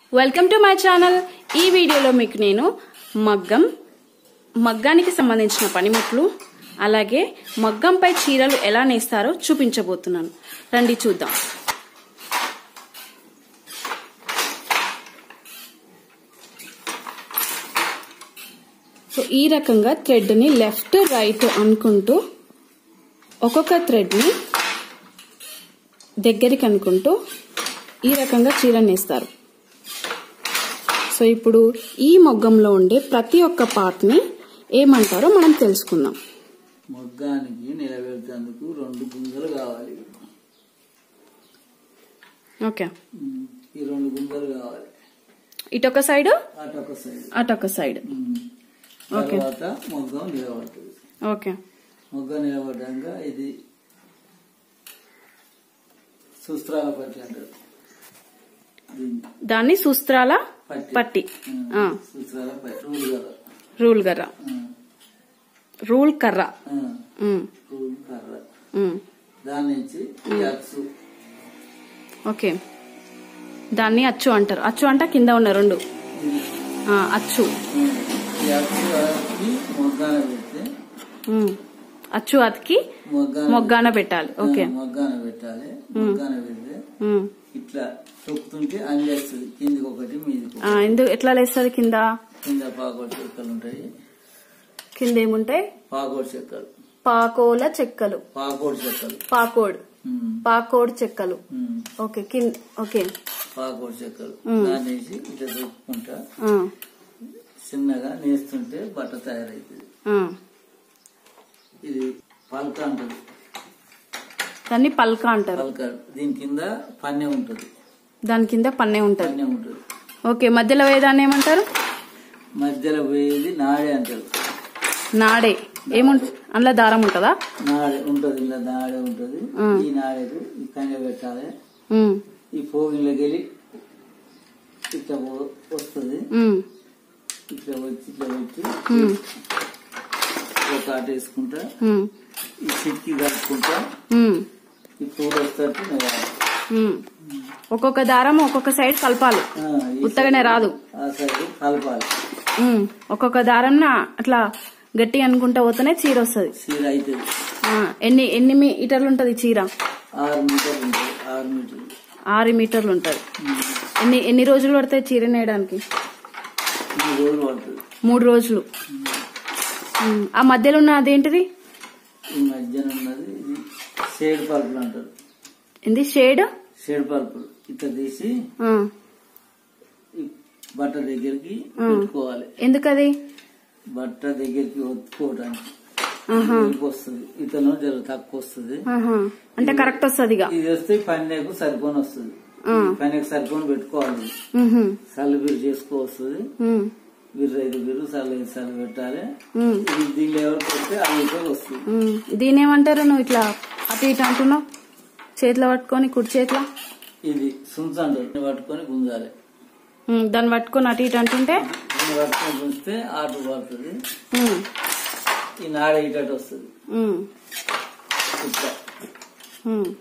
Welcome to my channel ఈ వీడియోలో మీకు నేను మగ్గం మగ్గానికి సంబంధించిన పనిముట్లు అలాగే మగ్గంపై చీరలు ఎలా నేస్తారో చూపించబోతున్నాను రండి చూద్దాం సో ఈ రకంగా థ్రెడ్ని లెఫ్ట్ రైట్ అనుకుంటూ ఒక్కొక్క థ్రెడ్ని దగ్గరికి అనుకుంటూ ఈ రకంగా చీర నేస్తారు సో ఇప్పుడు ఈ మొగ్గంలో ఉండే ప్రతి ఒక్క పార్ట్ని ఏమంటారో మనం తెలుసుకుందాం మొగ్గానికి నిలబెడేందుకు రెండు గుంజలు కావాలి ఓకే ఉమ్, ఈ రెండు గుంజలు కావాలి ఇటొక సైడ్ అటొక సైడ్ అటొక సైడ్ ఉమ్. ఓకే. తర్వాత మొగ్గం నిలబడుతుంది ఓకే మొగ్గ నిలబడ్డాక ఇది సుస్త్రాల పట్టి అంటారు దీన్ని దాన్ని సూస్త్రాల పట్టి పట్టి ఉమ్, ఆ. సుస్త్రాల పట్టి రూల్ కదా రూల్ కర్ర ఉమ్, రూల్ కర్ర ఉమ్, ఉమ్, రూల్ కర్ర ఉమ్. దాని నుంచి ఈ అచ్చు ఓకే దాన్ని అచ్చు అంటారు అచ్చు అంట కింద ఉన్న రెండు ఇది, ఆ, అచ్చు ఉమ్, ఈ అచ్చు అచ్చి మొగ్గాన పెడితే ఉమ్. అచ్చు అతికి మొగ్గాన మొగ్గాన పెట్టాలి ఓకే ఆ, మొగ్గాన పెట్టాలి మొగ్గాన పెడితే ఉమ్. ఇట్లా తొక్కుతుంటే అందేస్తుంది కిందికి ఒకటి మీదికి ఒకటి. ఆ, ఎందుకు ఎట్లా లేస్తుంది కింద కింద పాకోడి చెక్కలు ఉంటాయి కింద ఏముంటాయి పాకోడి చెక్కలు పాకోల చెక్కలు పాకోడి చెక్కలు పాకోడ్ ఉమ్, పాకోడ్ చెక్కలు ఉమ్, ఓకే కింద ఓకే పాకోడి చెక్కలు ఉమ్. దాన్ని వేసి ఇట్లా తొక్కుకుంటా ఆ, చిన్నగా నేస్తుంటే బట్ట తయారైతుంది ఆ. ఇది పలక అంటది దాన్ని పల్క అంటారు పలక దీని కింద పన్నె ఉంటది దాని కింద పన్నే ఉంటది పన్నె ఉంటది ఓకే మధ్యలో వేదాన్ని ఏమంటారు మధ్యలో పోయేది నాడే అంటారు నాడే ఏముంట అందులో దారం ఉంటుందా నాడే ఉంటది ఇలా నాడే ఉంటది ఉమ్. ఈ నాడేకు ఇక్కడ పెట్టాలి ఉమ్, ఈ పోగిలోకి వెళ్ళి ఇట్లా పో- వస్తుంది ఉమ్, ఇట్లా వచ్చి ఇట్లా వచ్చి ఉమ్, ఒక ఆట వేసుకుంటా ఉమ్, ఈ చిక్కి కలుపుకుంటా ఉమ్, ఈ పూలు వస్తట్టు నిలవాలి. ఉమ్. ఒక్కొక్క దారం ఒక్కొక్క సైడ్ కలపాలి ఆ, ఈ ఉత్తగానే రాదు ఆ సైడ్ కలపాలి ఉమ్, ఒక్కొక్క దారం అట్లా గట్టి అనుకుంటా పోతేనే చీర వస్తుంది చీర అవుతుంది ఎన్ని ఎన్ని మీటర్లు ఉంటది చీర ఆరు మీటర్లు ఉంటుంది ఆరు మీటర్లు ఆరు మీటర్లు ఉంటది ఉమ్. ఎన్ని ఎన్ని రోజులు పడతాయి చీర నేయడానికి మూడు రోజులు పడుతుంది మూడు రోజులు ఉమ్, ఆ మధ్యలో ఉన్న అదేంటిది ఈ మధ్యన ఉన్నది ఇది షేడ్ పరుపులు అంటారు ఏంది షేడ్ షేడ్ పరుపులు ఇట్లా తీసి ఆ, ఈ బట్ట దగ్గరికి పెట్టుకోవాలి ఎందుకది బట్ట దగ్గరికి ఒత్తుకోవడానికి ఆహా. ఎక్కువ వస్తుంది ఇతను జర తక్కువ వస్తుంది ఆహా. అంటే కరెక్ట్ వస్తుంది ఇక ఇది వస్తే పన్నెకు సరిపోని వస్తుంది ఆ. పన్నెకు సరిపోని పెట్టుకోవాలి ఉహు, సల్లు బిర్రు చేసుకో వస్తుంది ఉమ్, బిర్రు ఐదు బిర్రు సల్లు ఐదు సల్లు పెట్టాలి ఉమ్, ఇది దీనిలో ఎవరు పెడితే ఐదు రూపాయలు వస్తుంది ఉమ్. దీని ఏమంటారు నువ్వు ఇట్లా అటు ఇటు అంటున్నావు చేతిలో పట్టుకొని కుడి చేతిలో ఇది సుంచ అంటారు దీన్ని పట్టుకొని గుంజాలి ఉమ్, దాన్ని పట్టుకొని అటు ఇటు అంటుంటే దీన్ని పట్టుకొని గుంజితే ఆటు పడుతుంది ఉమ్, ఈ నాడ ఇటట్టు వస్తుంది ఉమ్, ఇట్లా ఉమ్.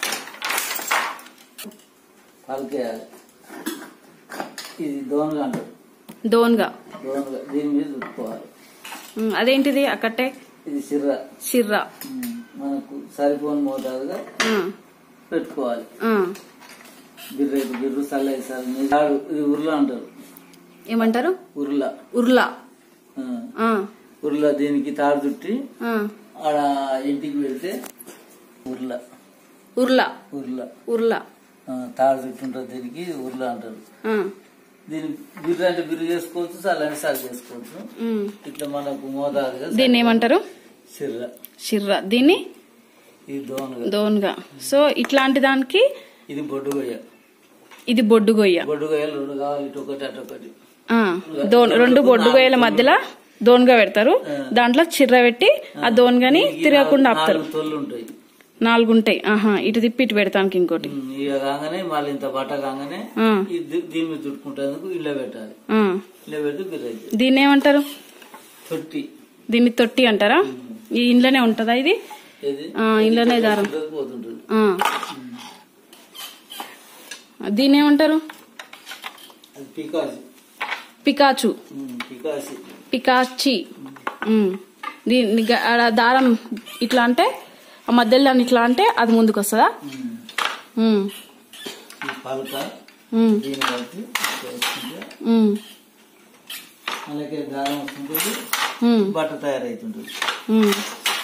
పలికేయాలి ఇది దోనగా అంటారు దోన్గా దోనగా దీని మీద చుట్టుకోవాలి ఉమ్, అదేంటిది అక్కటే ఇది సిర్ర షిర్రా ఉమ్, మనకు సరిపోని మోతాదుగా ఆ, పెట్టుకోవాలి ఆ. బిర్రైదు బిర్రు సల్లై సల్ల తాడు ఇది ఉర్ల అంటారు ఏమంటారు ఉర్ల ఉర్లా ఆ, ఆ, ఉర్ల దీనికి తాడు చుట్టి ఆ. ఆడ ఇంటికి వెళ్తే ఉర్ల ఉర్లా ఉర్ల ఉర్లా ఆ, తాడు చుట్టి ఉంటుంది దీనికి ఉర్ల అంటారు ఆ, దీని బిర్రు అంటే బిర్రు చేసుకోవచ్చు చల్లని సల్ల చేసుకోవచ్చు ఉమ్. ఇట్లా మనకు మోతాదుగా దీన్ని ఏమంటారు సిర్ర షిర్రా దీన్ని ఇది దోనగా దోన్గా సో ఇట్లాంటి దానికి ఇది బొడ్డు గొయ్య ఇది బొడ్డు గొయ్య బొడ్డు గొయ్యలు రెండు కావాలి ఇటు ఒకటి అటు ఒకటి ఆ, దోన్ రెండు బొడ్డు గొయ్యల మధ్యలో దోన్గా పెడతారు దాంట్లో చిర్ర పెట్టి ఆ దోన్గాని తిరగకుండా ఆపుతారు నాలుగు తొల్లు ఉంటాయి నాలుగు ఉంటాయి ఆహా ఇటు తిప్పి ఇటు పెడతానికి ఇంకోటి ఉమ్, ఇక కాగానే మళ్ళీ ఇంత బట్ట కాగానే ఆ, ఈ ది- దీని మీద చుట్టుకుంటేందుకు ఇళ్ళ పెట్టాలి ఆ. ఇళ్ళ పెడితే బిర్రైతే దీన్ని ఏమంటారు తొట్టి దీన్ని తొట్టి అంటారా ఈ ఇంట్లోనే ఉంటదా ఇది ఏది ఆ, ఇంట్లోనే దారం పోతుంటుంది ఆ. దీన్ని ఏమంటారు అది పికాసి పికాచు ఉమ్, పికాసి పికాచి ఉమ్. దీన్ని గ- ఆడ దారం ఇట్లా అంటే ఆ మధ్యలో దాన్ని ఇట్లా అంటే అది ముందుకు వస్తుందా ఉమ్. ఉమ్. ఈ పలక ఉమ్. దీన్ని కలిపి ఇట్లా వేసుకుంటే ఉమ్. అలాగే దారం వస్తుంటుంది ఉమ్. బట్ట తయారవుతుంటుంది ఉమ్.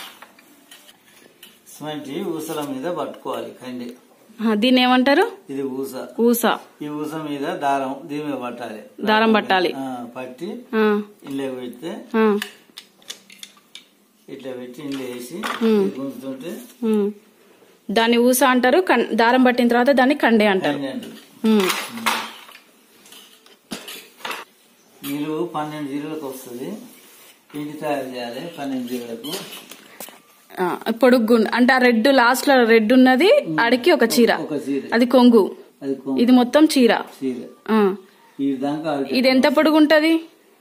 సిమెంట్ ఊసల మీద పట్టుకోవాలి కండి ఆ, దీన్ని ఏమంటారు ఇది ఊస ఊస ఈ ఊస మీద దారం దీని మీద పట్టాలి దారం పట్టాలి ఆ, పట్టి ఆ, ఇంట్లో పెడితే ఆ, ఇట్లా పెట్టి ఇంట్లో వేసి ఉమ్. ఇది గుంజుతుంటే ఉమ్. దాన్ని ఊస అంటారు కన్- దారం పట్టిన తర్వాత దాన్ని కండే అంటారు కండి అంటారు ఉమ్. మీరు పన్నెండు జీరోలకు వస్తుంది ఇంటి తయారు చేయాలి పన్నెండు జీరోలకు ఆ, పొడుగు గుండు అంటే ఆ రెడ్ లాస్ట్ లో రెడ్ ఉన్నది అడికి ఒక చీర ఒక చీర అది కొంగు అది కొ- ఇది మొత్తం చీర చీర ఆ. ఈ దాకా ఆడికి ఇది ఎంత పొడుగు ఉంటది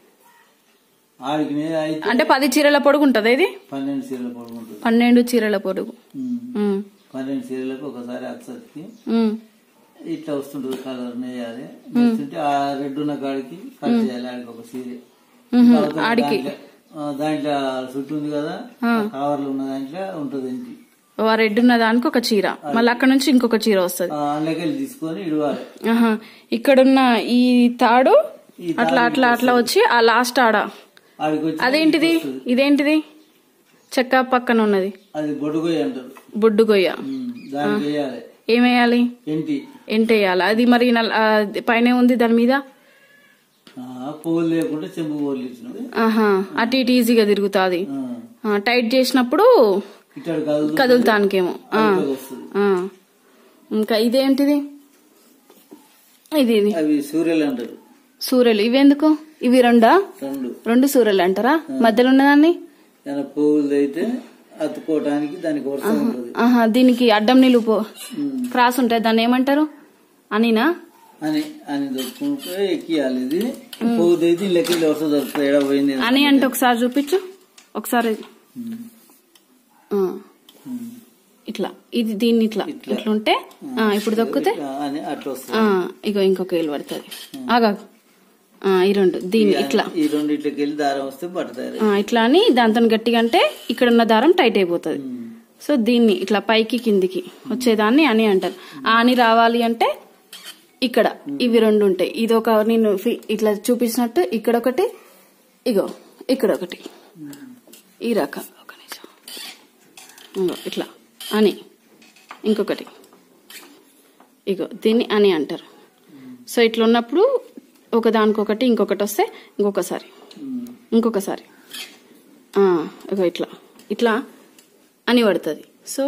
ఆడికి మీద అయితే అంటే పది చీరల పొడుగు ఉంటది ఇది పన్నెండు చీరలు పడుకుంటుంది పన్నెండు చీరల పొడుగు ఉమ్. ఉమ్. పన్నెండు చీరలకు ఒకసారి అచ్చకి ఉమ్. ఇట్లా వస్తుంటుంది కలర్ వేయాలి వేస్తుంటే ఆ రెడ్ ఉన్న కాడికి కట్ చేయాలి ఆడికి ఒక చీర ఉహు. తర్వాత ఆడికి దాంట్లో- ఆ, దాంట్లో చుట్టూ ఉంది కదా కవర్లు ఉన్న దాంట్లో ఉంటుంది ఇంటి ఓ ఆ రెడ్ ఉన్న దానికి ఒక చీర మళ్ళీ అక్కడ నుంచి ఇంకొక చీర వస్తుంది అందులోకి తీసుకొని ఇడవాలి ఆహా ఇక్కడున్న ఈ తాడు ఈ అట్లా అట్లా అట్లా వచ్చి ఆ లాస్ట్ ఆడ ఆడికి వచ్చి అదేంటిది ఇదేంటిది చెక్క పక్కన ఉన్నది అది బొడుగొయ్య అంటారు బొడ్డు గొయ్య ఉమ్, దానికి వేయాలి ఏమేయాలి ఎంటి ఎంటేయాలి అది మరి నల్- ఆ, పైన ఉంది దాని మీద ఆ, పువ్వులు లేకుండా చెంబు పువ్వులు ఇచ్చినవి ఆహా అటు ఇటు ఈజీగా తిరుగుతుంది ఆ, టైట్ చేసినప్పుడు ఇట్లా కదులు కదులుతానికేమో ఆ, వస్తుంది ఆ. ఇంకా ఇదేంటిది ఇది ఇది అవి సూర్యులు అంటారు సూర్యులు ఇవెందుకు ఇవి రెండా రెండు రెండు సూర్యులు అంటారా మధ్యలో ఉన్నదాన్ని దాని పువ్వులు అయితే అతుకోవటానికి దానికి వర్షం ఉంటుంది ఆహా దీనికి అడ్డం నిలుపు ఉమ్, క్రాస్ ఉంటాయి దాన్ని ఏమంటారు అనినా అని అని దొరుకుతుంటే ఎక్కియాలి ఇది పువ్వు అయితే ఇళ్ళకి వర్షం దొరుకుతుంది ఎడ పోయింది అని అంటే ఒకసారి చూపించు ఒకసారి ఉమ్, ఆ, ఉమ్. ఇట్లా ఇది దీన్ని ఇట్లా ఇట్లా ఉంటే ఆ, ఇప్పుడు దొక్కితే ఇట్లా అని అట్లా వస్తుంది ఆ, ఇగో ఇంకొక వేలు పడుతుంది ఆగా ఆ, ఈ రెండు దీన్ని ఇట్లా ఈ రెండిట్లకి వెళ్ళి దారం వస్తే పడతారు ఆ, ఇట్లా అని దాంతో గట్టిగా అంటే ఇక్కడ ఉన్న దారం టైట్ అయిపోతుంది సో దీన్ని ఇట్లా పైకి కిందికి వచ్చేదాన్ని అని అంటారు ఆ అని రావాలి అంటే ఇక్కడ ఇవి రెండు ఉంటాయి ఇది ఒక నేను ఫి- ఇట్లా చూపించినట్టు ఇక్కడ ఒకటి ఇగో ఇక్కడ ఒకటి ఈ రకం ఒక నిమిషం ఇగో ఇట్లా అని ఇంకొకటి ఇగో దీన్ని అని అంటారు సో ఇట్లా ఉన్నప్పుడు ఒక దానికొకటి ఇంకొకటి వస్తే ఇంకొకసారి ఇంకొకసారి ఆ, ఇగో ఇట్లా ఇట్లా అని పడుతుంది సో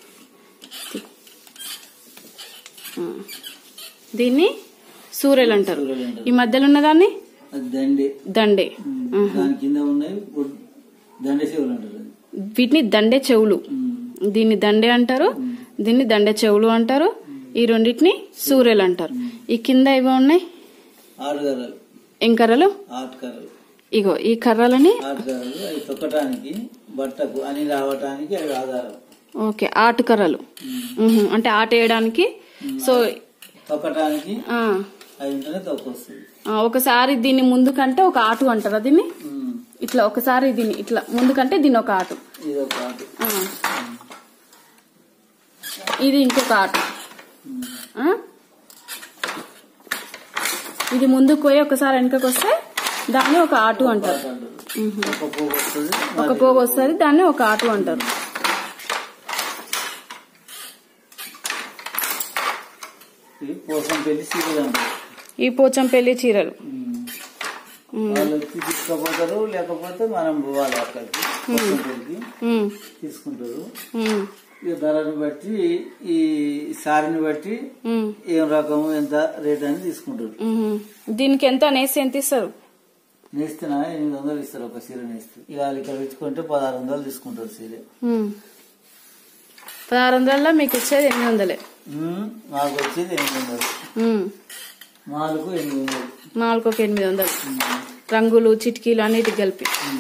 ఆ, దీన్ని సూర్యులు అంటారు సూర్యులు అంటారు. ఈ మధ్యలో ఉన్నదాన్ని అది దండే దండే దాని కింద ఉన్నాయి బొడ్- దండే శివులు అంటారు అది వీటిని దండే చెవులు ఉమ్. దీన్ని దండే అంటారు దీన్ని దండే చెవులు అంటారు ఈ రెండింటిని సూర్యులు అంటారు ఈ కింద ఇవి ఉన్నాయి ఆరు కర్రలు ఎంకర్రలు ఆరు కర్రలు ఇగో ఈ కర్రలని ఆరు కర్రలు అవి తొక్కటానికి బట్టకు అని రావటానికి అవి ఆధారం ఓకే ఆటు కర్రలు ఉహు, అంటే ఆట వేయడానికి సో తొక్కటానికి ఆ, అవి ఉంటేనే తొక్కొస్తుంది ఆ, ఒకసారి దీన్ని ముందుకంటే ఒక ఆటు అంటారా దీన్ని ఉమ్. ఇట్లా ఒకసారి దీన్ని ఇట్లా ముందుకంటే దీన్ని ఒక ఆటు ఇది ఒక ఆట ఆ. ఇది ఇంకొక ఆట ఆ? ఇది ముందుకు పోయి ఒకసారి వెనకకి వస్తే దాన్ని ఒక ఆటు అంటారు అంటారు ఒక పోగు వస్తుంది ఒక పోగు వస్తుంది దాన్ని ఒక ఆటు అంటారు ఇది కోసం పెళ్లి సీరియల్ అంటారు ఈ పోచంపల్లి చీరలు ఉమ్. వాళ్ళు వచ్చి తీసుకుపోతారు లేకపోతే మనం పోవాలి అక్కడికి కోసం పెళ్లికి ఉమ్, తీసుకుంటారు ఉమ్, ఈ ధరని బట్టి ఈ సారిని బట్టి ఉమ్, ఏం రకము ఎంత రేట్ అని తీసుకుంటారు ఉమ్. దీనికి ఎంత నేసి ఎంత ఇస్తారు నేస్తేనా ఎనిమిది వందలు ఇస్తారు ఒక సీర నేస్తే ఇవాళ ఇక్కడ తెచ్చుకుంటే పదహారు వందలు తీసుకుంటారు సీర ఉమ్. పదహారు వందలలో మీకు ఇచ్చేది ఎనిమిది వందలే ఉమ్, మాకు వచ్చేది ఎనిమిది వందలు ఉమ్. మాలకు ఎనిమిది వందలు నాలుగు ఒక ఎనిమిది వందలు ఉమ్, రంగులు చిటికీలు అన్నిటికి కలిపి ఉమ్.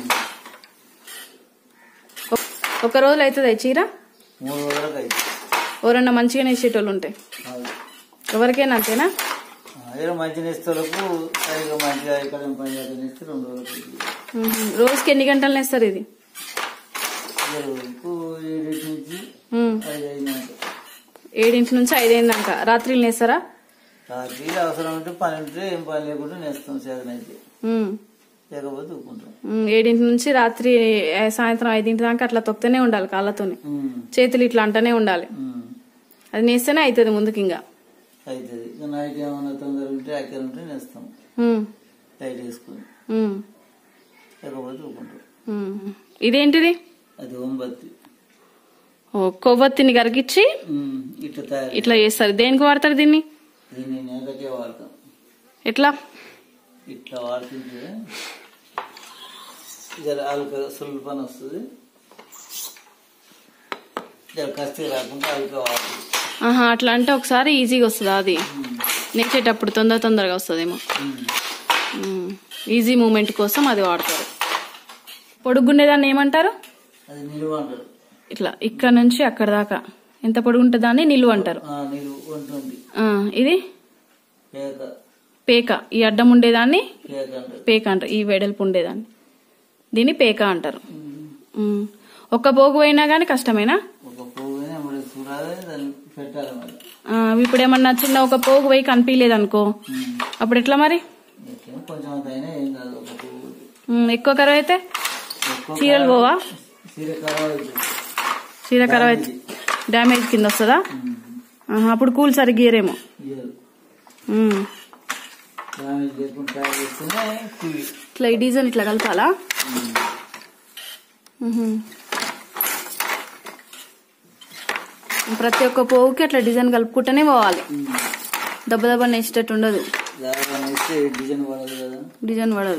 ఒక- ఒక రోజులు అవుతుంది చీర మూడు వందలకు అయితే ఎవరన్నా మంచిగా నేసేటోళ్ళు ఉంటాయి కాదు. ఎవరికైనా అంతేనా ఆ, అదే మంచి నేస్తలకు సరిగా మంచిగా ఇక్కడ పని చేయాలని నేస్తే రెండు రోజులు మ్మ్. రోజుకి ఎన్ని గంటలు నేస్తారు ఇది రోజుకు ఏడింటి నుంచి మ్మ్. ఐదు అయినాక ఏడింటి నుంచి ఐదైందాక రాత్రిలు నేస్తారా రాత్రి అవసరం ఉంటే పని ఉంటే ఏం పని లేకుండా నేస్తాం సేదన అయితే మ్మ్. లేకపోతే ఊకుంటాం మ్మ్. ఏడింటి నుంచి రాత్రి ఏ, సాయంత్రం ఐదింటి దాకా అట్లా తొక్కుతూనే ఉండాలి కాళ్ళతోనే ఉమ్, చేతులు ఇట్లా అంటనే ఉండాలి ఉమ్. అది నేస్తేనే అవుతుంది ముందుకి ఇంకా అవుతుంది ఇక నైట్ ఏమైనా తొందర ఉంటే అక్కడ ఉంటే నేస్తాం మ్మ్. లైట్ వేసుకుని మ్మ్. లేకపోతే ఊకుంటాం మ్మ్. ఇదేంటిది అది ఓంబత్తి ఓ కొవ్వొత్తిని కరిగిచ్చి ఉమ్, ఇట్లా తయారు ఇట్లా చేస్తారు దేనికి వాడతారు దీన్ని దీన్ని నేలకే వాడతాం ఎట్లా ఇట్లా వాడుతుంటే జర అల్క సులభన వస్తుంది జర కష్టి రాకుండా అల్క వాడుతుంది ఆహా అట్లా అంటే ఒకసారి ఈజీగా వస్తుందా అది నేర్చేటప్పుడు తొందర తొందరగా వస్తుందేమో మ్మ్. ఈజీ మూమెంట్ కోసం అది వాడతారు పొడుగుండేదాన్ని ఏమంటారు అది నిలువ అంటారు ఇట్లా ఇక్కడ నుంచి అక్కడ దాకా ఎంత పొడుగు ఉంటుంది దాన్ని నిలువ అంటారు ఆ, నిలువ ఉంటుంది ఆ, ఇది పేక పేక ఈ అడ్డం ఉండేదాన్ని పేక అంటారు పేక అంటారు ఈ వెడల్పు ఉండేదాన్ని దీన్ని పేక అంటారు ఉమ్. మ్మ్. ఒక్క పోగు పోయినా గానీ కష్టమేనా ఒక పువ్వుని మరి చూడాలి దాన్ని పెట్టాలి మరి ఆ, ఇప్పుడు ఏమన్నా చిన్న ఒక పోగు పోయి కనిపించలేదు అనుకో ఉమ్. అప్పుడు ఎట్లా మరి ఎట్లా కొంచెం అంత అయినా ఏం కాదు ఒక పువ్వు మ్మ్. ఎక్కువ కరువు అయితే ఎక్కువ చీరలు పోవా చీర ఖరాబ్ అవుతుంది చీర కరువు అయితే డ్యామేజ్ కింద వస్తుందా ఉమ్. ఆహా, అప్పుడు కూల్ సరిగ్గా గీరేమో ఇయ్యరు. మ్మ్. డ్యామేజ్ లేకుండా తయారు చేస్తేనే పువ్వు ఇట్లా ఈ డిజైన్ ఇట్లా కలపాలా మ్మ్. ప్రతి ఒక్క పోగుకి అట్లా డిజైన్ కలుపుకుంటూనే పోవాలి దెబ్బ దెబ్బ నేసేటట్టు ఉండదు దాని వేస్తే డిజైన్ పడదు కదా డిజైన్ పడదు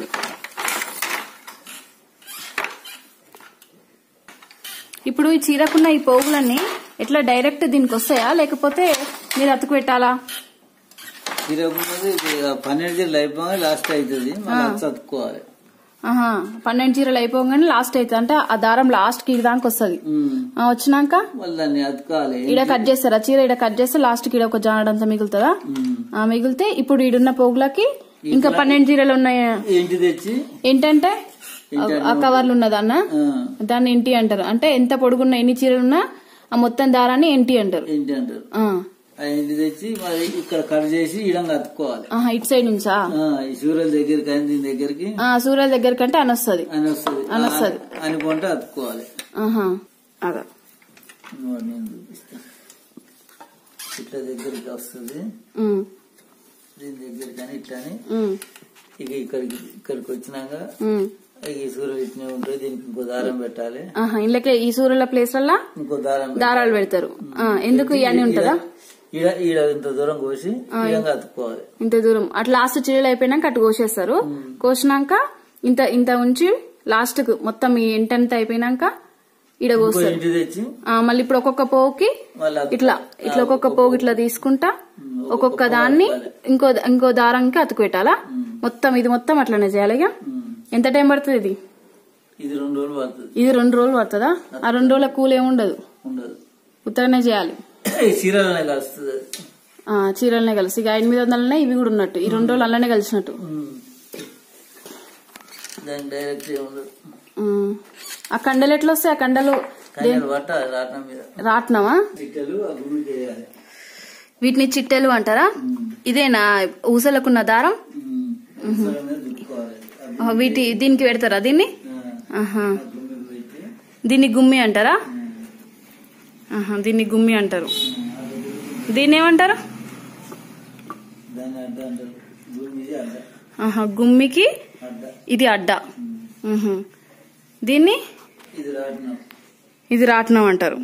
ఇప్పుడు ఈ చీరకున్న ఈ పోగులన్నీ ఎట్లా డైరెక్ట్ దీనికి వస్తాయా లేకపోతే మీరు అతుకు పెట్టాలా తిరగకున్నది పన్నెండు చీరలు అయిపోగా లాస్ట్ అవుతుంది మళ్ళీ చదువుకోవాలి ఆహా పన్నెండు చీరలు అయిపోగానే లాస్ట్ అవుతుంది అంటే ఆ దారం లాస్ట్ కి దానికి వస్తుంది వచ్చినాక మళ్ళీ దాన్ని అతకాలి ఈడ కట్ చేస్తారా చీర ఈడ కట్ చేస్తే లాస్ట్ కి ఈడ ఒక జానడంతా మిగులుతుందా ఉమ్. ఆ మిగిలితే ఇప్పుడు ఈడున్న పోగులకి ఇంకా పన్నెండు చీరలు ఉన్నాయి ఇంటి తెచ్చి ఏంటంటే ఆ కవర్లు ఉన్నదన్న ఆ, దాన్ని ఎంటి అంటారు అంటే ఎంత పొడుగున్న ఎన్ని చీరలున్నా ఆ మొత్తం దారాన్ని ఎంటి అంటారు ఏంటి అంటారు ఆ. ఆ ఇంటి తెచ్చి మరి ఇక్కడ కట్ చేసి ఇడంగా అతుక్కోవాలి ఆహా ఇటు సైడ్ నుంచా ఆ, ఈ సూర్యుల దగ్గరికి అని దీని దగ్గరికి ఆ సూర్యుల దగ్గర కంటే అని వస్తుంది అని వస్తుంది అనొస్తది. అనుకుంటే అతుక్కోవాలి ఆహా అదా ఇదిగో నేను చూపిస్తా ఇట్లా దగ్గరికి వస్తుంది ఉమ్, దీని దగ్గరికి అని ఇట్లని ఉమ్, ఇక ఇక్కడికి ఇక్కడికి వచ్చినాక ఉమ్. ఇక ఈ సూర్యులు ఇట్నే ఉంటుంది దీనికి ఇంకో దారం పెట్టాలి ఆహా ఇందులోకే ఈ సూర్యుల ప్లేస్ వల్ల ఇంకో దారం పెట్టాలి. దారాలు పెడతారు ఆ, ఎందుకు ఇవన్నీ ఉంటుందా ఈడ ఈడ ఇంత దూరం కోసి ఇడంగా అతుక్కోవాలి ఇంత దూరం అట్లా లాస్ట్ చీరలు అయిపోయినాక అటు కోసేస్తారు కోసినాక ఇంత ఇంత ఉంచి లాస్ట్ కు మొత్తం ఈ ఎంటంతా అయిపోయినాక ఈడ ఇంకో కోస్తారు ఇంటి తెచ్చి ఆ, మళ్ళీ ఇప్పుడు ఒక్కొక్క పోగుకి మళ్ళీ అతుక్కోవాలి. ఇట్లా ఇట్లా ఒక్కొక్క పోగు ఇట్లా తీసుకుంటా ఒక్కొక్క దాన్ని ఇంకో ఇంకో దారానికి అతుకు పెట్టాలా మొత్తం ఇది మొత్తం అట్లనే చేయాలి ఇక ఉమ్. ఎంత టైం పడుతుంది ఇది ఇది రెండు రోజులు పడుతుంది ఇది రెండు రోజులు పడుతుందా ఆ రెండు రోజుల కూల్ ఏముండదు ఉండదు ఉత్తగానే చేయాలి ఈ చీరలనే కలుస్తుంది అది. ఆ చీరలనే కలిసి ఇక ఎనిమిది వందలనే ఇవి కూడా ఉన్నట్టు ఈ రెండు రోజులు అల్లనే కలిసినట్టు ఉమ్. దానికి డైరెక్ట్ ఉండదు ఉమ్. ఆ కండలు ఎట్లా వస్తాయి ఆ కండలు కానీ పట్ట రాటం మీద రాట్నమా చిట్టలు ఆ గుడి చేయాలి వీటిని చిట్టెలు అంటారా ఇదేనా ఊసలకున్న దారం ఉమ్. ఉసల మీద దుక్కుకోవాలి ఆ ఆ, వీటి దీనికి పెడతారా దీన్ని ఆ, ఆహా ఆ గుమ్మికి పెట్టి దీన్ని గుమ్మి అంటారా ఉమ్, ఆహా దీన్ని గుమ్మి అంటారు ఉమ్, అది గుడి- దీన్ని ఏమంటారు దాన్ని అడ్డ అంటారు గుడి ఇది అడ్డ ఆహా గుమ్మికి అడ్డ ఇది అడ్డ ఉహు. దీన్ని ఇది రాటినాం ఇది రాట్నం అంటారు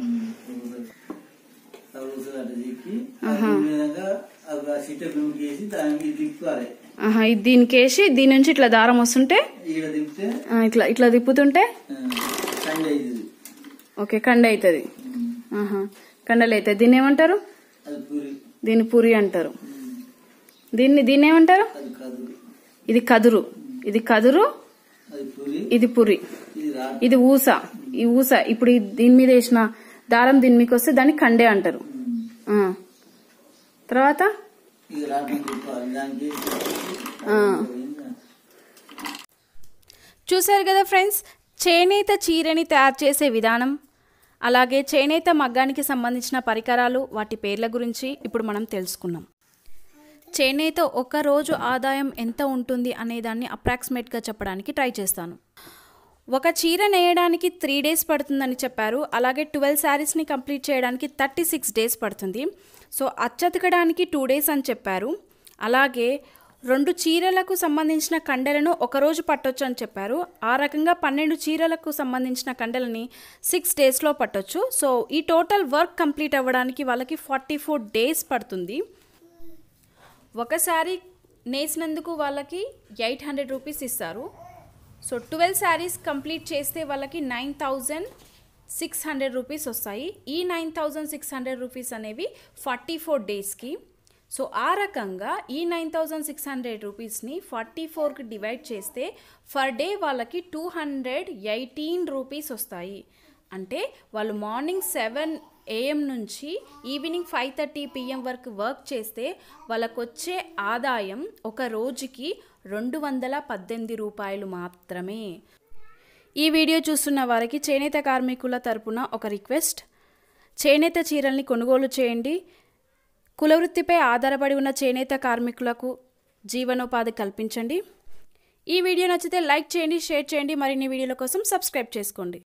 ఆ ఊసలు అడ్డ దిక్కి ఆ గుడి మీదంగా ఆ సిట్ట గుమ్మికి వేసి దానికి తిప్పుకోవాలి ఆహా ఇది దీనికి వేసి దీని నుంచి ఇట్లా దారం వస్తుంటే ఈడ తిప్పితే ఆ, ఇట్లా ఇట్లా తిప్పుతుంటే ఆ, సండే ఇది ఓకే కండ అవుతుంది ఆహా కండలు అవుతుంది దీన్ని ఏమంటారు అది పూరి దీన్ని పూరి అంటారు దీన్ని దీన్ని ఏమంటారు అది కదురు ఇది కదురు ఇది కదురు అది పూరి ఇది పురి ఇది రా ఇది ఊస ఈ ఊస ఇప్పుడు ఈ దీని మీద వేసిన దారం దీని మీకు వస్తే దాన్ని కండే అంటారు ఆ. తర్వాత ఇక రాకుండా చెప్పాలి దానికి చూశారు కదా ఫ్రెండ్స్ చేనేత చీరని తయారు చేసే విధానం అలాగే చేనేత మగ్గానికి సంబంధించిన పరికరాలు వాటి పేర్ల గురించి ఇప్పుడు మనం తెలుసుకున్నాం చేనేత ఒక రోజు ఆదాయం ఎంత ఉంటుంది అనేదాన్ని అప్రాక్సిమేట్గా చెప్పడానికి ట్రై చేస్తాను ఒక చీర నేయడానికి త్రీ డేస్ పడుతుందని చెప్పారు అలాగే ట్వెల్వ్ శారీస్ని కంప్లీట్ చేయడానికి థర్టీ సిక్స్ డేస్ పడుతుంది సో అచ్చతకడానికి టూ డేస్ అని చెప్పారు అలాగే రెండు చీరలకు సంబంధించిన కండెలను ఒకరోజు పట్టొచ్చు అని చెప్పారు ఆ రకంగా పన్నెండు చీరలకు సంబంధించిన కండెలని సిక్స్ డేస్లో పట్టొచ్చు సో ఈ టోటల్ వర్క్ కంప్లీట్ అవ్వడానికి వాళ్ళకి ఫార్టీ ఫోర్ డేస్ పడుతుంది ఒకసారి నేసినందుకు వాళ్ళకి ఎయిట్ హండ్రెడ్ రూపీస్ ఇస్తారు సో ట్వెల్వ్ శారీస్ కంప్లీట్ చేస్తే వాళ్ళకి nine thousand six hundred rupees వస్తాయి ఈ nine thousand six hundred rupees అనేవి ఫార్టీ ఫోర్ డేస్కి సో ఆ రకంగా ఈ నైన్ థౌజండ్ సిక్స్ హండ్రెడ్ రూపీస్ని ఫార్టీ ఫోర్కి డివైడ్ చేస్తే ఫర్ డే వాళ్ళకి టూ హండ్రెడ్ ఎయిటీన్ రూపీస్ వస్తాయి అంటే వాళ్ళు మార్నింగ్ సెవెన్ ఏఎం నుంచి ఈవినింగ్ ఫైవ్ థర్టీ పిఎం వరకు వర్క్ చేస్తే వాళ్ళకు వచ్చే ఆదాయం ఒక రోజుకి రెండు వందల పద్దెనిమిది రూపాయలు మాత్రమే ఈ వీడియో చూస్తున్న వారికి చేనేత కార్మికుల తరపున ఒక రిక్వెస్ట్ చేనేత చీరల్ని కొనుగోలు చేయండి కులవృత్తిపై ఆధారపడి ఉన్న చేనేత కార్మికులకు జీవనోపాధి కల్పించండి ఈ వీడియో నచ్చితే లైక్ చేయండి షేర్ చేయండి మరిన్ని వీడియోల కోసం సబ్స్క్రైబ్ చేసుకోండి